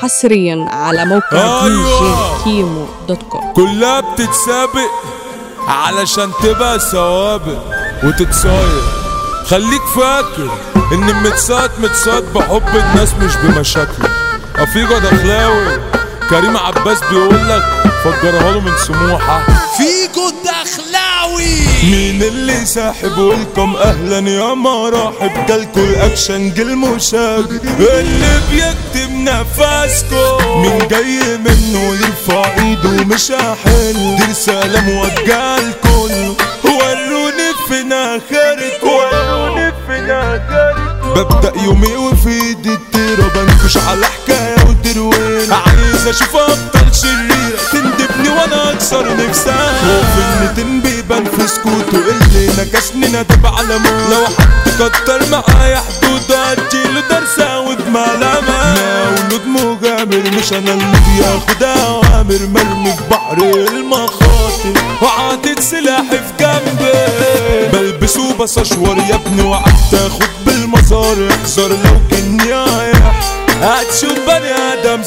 حصريا على موقع دي جي أيوة. كيمو دوت كوم كلها بتتسابق علشان تبقى سوابق وتتصاير خليك فاكر ان المتصاد متصاد بحب الناس مش بمشاكل افيجا دخلاوي كريم عباس بيقولك فجرها له من سموحه فيجو الدخلاوي مين اللي ساحب ولكم اهلا يا مراحب جالكوا الاكشن جيل مشاغب اللي بيكتب نفسكم مين جاي منه يرفع ايده مش هحل دي رساله موجهه لكل وروني فين اخركم وروني فين اخركم ببدأ يومي وفي ايدي التيرة بنكش على حكاية وترويل عايز اشوف ابطال شريرة تندبني وانا اكسر نفسها وفي النتن بيبان في سكوته اللي نكشني ندب على موت لو حد كتر معايا حدود اديله درس ودملامة مولود مغامر مش انا اللي بياخد اوامر مرمي في بحر المخاطر وعاطت سلاحي في جنبي بلبس وبس اشور يا ابني وقعدت اخد بالمزار احذر لو كني رايح هتشوف بني ادم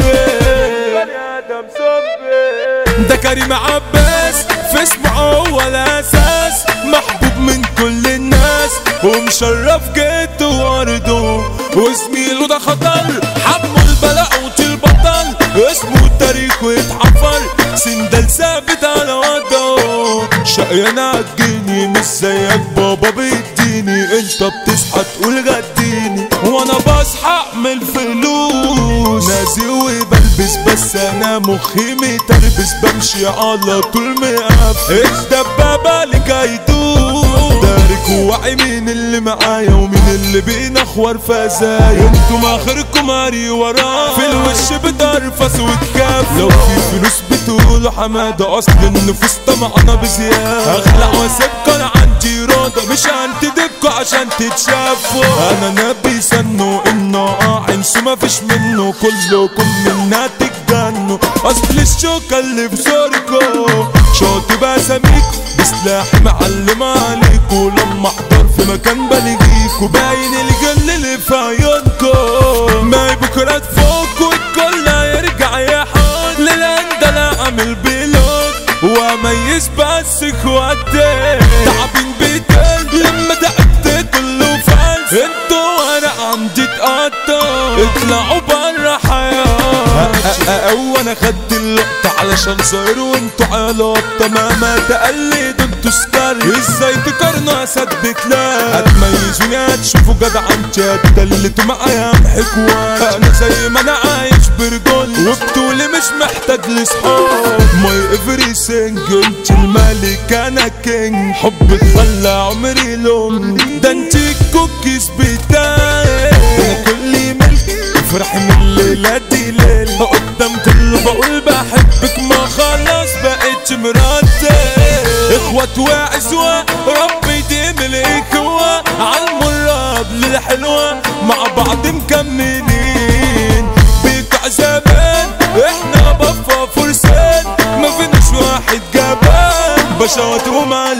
زومبي ده كريم عباس في اسمه هو الاساس محبوب من كل الناس ومشرف جد وارده وزميله ده خطر حمو البلاء البطل اسمه التاريخ ويتحفر سندل ثابت على وضعه شقيان عالجيني مش زيك بابا بيديني انت بتصحى تقول غديني وانا بصحى اعمل فلوس نازي وبلبس بس انا مخي متربس بمشي على طول مقف الدبابة اللي جايدوس دارك وعي مين اللي معايا ومين اللي بينخور فزايا انتوا اخركم هري وراه في الوش بترفس وتكاف لو في فلوس بتقولوا حمادة اصل النفوس طمعانة بزيادة اخلع واسيبكوا انا عندي رضا مش هنتدبكوا عشان تتشافوا انا نبي سنه انه قاعن ما فيش منه كلكم منا تتجنوا اصل الشوكة اللي في زوركوا شاطب اساميك بسلاحي معلم عليكوا لما احضر في مكان بلغيكوا باين الجل اللي في عيونكوا ما بكرة تفوق والكل هيرجع يحط للاندلع اعمل بيلوت واميز بس اخواتي تعبين بيتين لما تعبت كله فاز انتوا وانا عندي تقطع اطلعوا برا حياتي وانا خدت اللقطة علشان صاير وانتوا علاقة تماما تقلدوا انتوا سكر ازاي تقارنوا اسد بكلاب هتميزوني هتشوفوا جدع انت هتدلتوا معايا محكوان انا زي ما انا عايش برجول وبطولي مش محتاج لصحاب ماي افري سينج انت الملك انا كينج حبك خلى عمري لون ده انت الكوكيز بتاعي انا كل ملك افرحي من الليلة دي ليل قدام كله بقول بحبك ما خلاص بقيت مراتي اخوات وعزوة ربي يديم الاخوة عالمرة قبل الحلوة مع بعض مكملين بيك زمان احنا بفا فرسان ما فيناش واحد جبان بشوات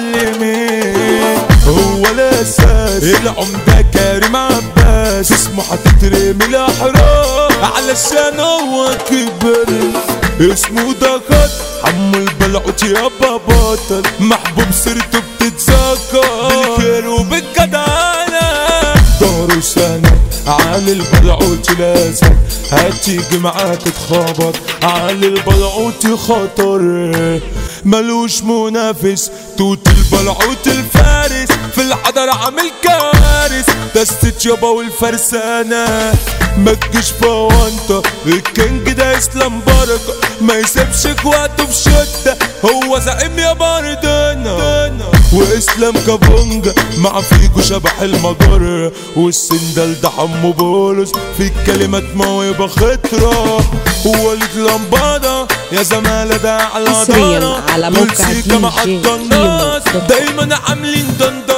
ومعلمين هو الاساس العمدة كريم عباس اسمه هتترمي الاحرار علشان هو كبر اسمه ده خط حمو البلعوت يابا بطل محبوب سيرته بتتذكر بالخير وبالجدعنة دار سنة على البلعوت لازم هتيجي معاك تخبط على البلعوت خطر ملوش منافس توت البلعوت الفارس في الحضر عامل كوارث دستة يابا والفرسانة ما تجيش فوانطة الكينج ده اسلام بركة ما يسيبش اخواته في شدة هو زعيم يا بردنا واسلام كابونجا مع فيجو شبح المجر والسندال ده حمو بولس في الكلمات موهبة خطرة ووليد لمبادة يا زمالة ده على حصرياً دارة على دول موقع سيكا مع DJ القناص كيمو دوت كوم. دايما عاملين دندن